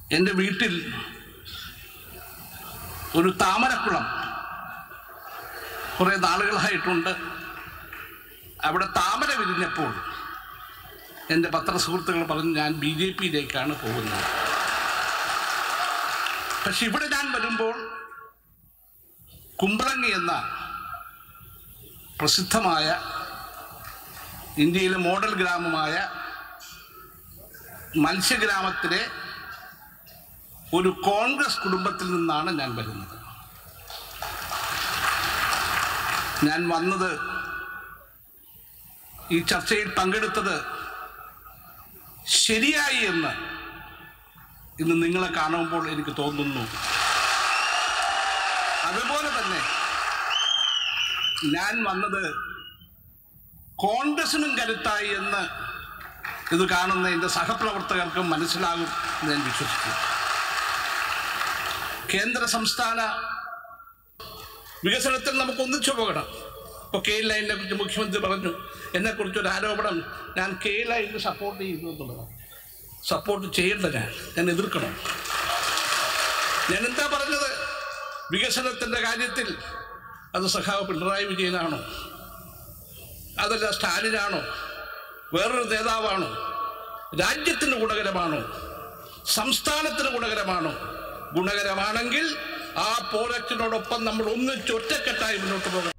എൻ്റെ വീട്ടിൽ ഒരു താമരക്കുളം കുറേ നാളുകളായിട്ടുണ്ട് അവിടെ താമര വിരിഞ്ഞപ്പോൾ എൻ്റെ പത്രസുഹൃത്തുക്കൾ പറഞ്ഞു ഞാൻ ബി ജെ പിയിലേക്കാണ് പോകുന്നത് പക്ഷെ ഇവിടെ ഞാൻ വരുമ്പോൾ കുമ്പളങ്ങി എന്ന പ്രസിദ്ധമായ ഇന്ത്യയിലെ മോഡൽ ഗ്രാമമായ മത്സ്യഗ്രാമത്തിലെ ഒരു കോൺഗ്രസ് കുടുംബത്തിൽ നിന്നാണ് ഞാൻ വരുന്നത് ഞാൻ വന്നത് ഈ ചർച്ചയിൽ പങ്കെടുത്തത് ശരിയായി എന്ന് ഇന്ന് നിങ്ങളെ കാണുമ്പോൾ എനിക്ക് തോന്നുന്നു അതുപോലെ തന്നെ ഞാൻ വന്നത് കോൺഗ്രസിനും കരുത്തായി എന്ന് ഇത് കാണുന്ന എൻ്റെ സഹപ്രവർത്തകർക്കും മനസ്സിലാകും എന്ന് ഞാൻ വിശ്വസിക്കുന്നു കേന്ദ്ര സംസ്ഥാന വികസനത്തിൽ നമുക്ക് ഒന്നിച്ചു പോകണം ഇപ്പോൾ കെ ലൈനിനെ കുറിച്ച് മുഖ്യമന്ത്രി പറഞ്ഞു എന്നെക്കുറിച്ച് ഒരു ആരോപണം ഞാൻ കെ ലൈനിന് സപ്പോർട്ട് ചെയ്തു എന്നുള്ളതാണ് സപ്പോർട്ട് ചെയ്യേണ്ട ഞാൻ ഞാൻ എതിർക്കണം ഞാൻ എന്താ പറഞ്ഞത് വികസനത്തിൻ്റെ കാര്യത്തിൽ അത് സഖാവ് പിണറായി വിജയനാണോ അതല്ല സ്റ്റാലിനാണോ വേറൊരു നേതാവാണോ രാജ്യത്തിന് ഗുണകരമാണോ സംസ്ഥാനത്തിന് ഗുണകരമാണോ ഗുണകരമാണെങ്കിൽ ആ പോരാട്ടത്തിനോടൊപ്പം നമ്മൾ ഒന്നിച്ച് ഒറ്റക്കെട്ടായി മുന്നോട്ട് പോകണം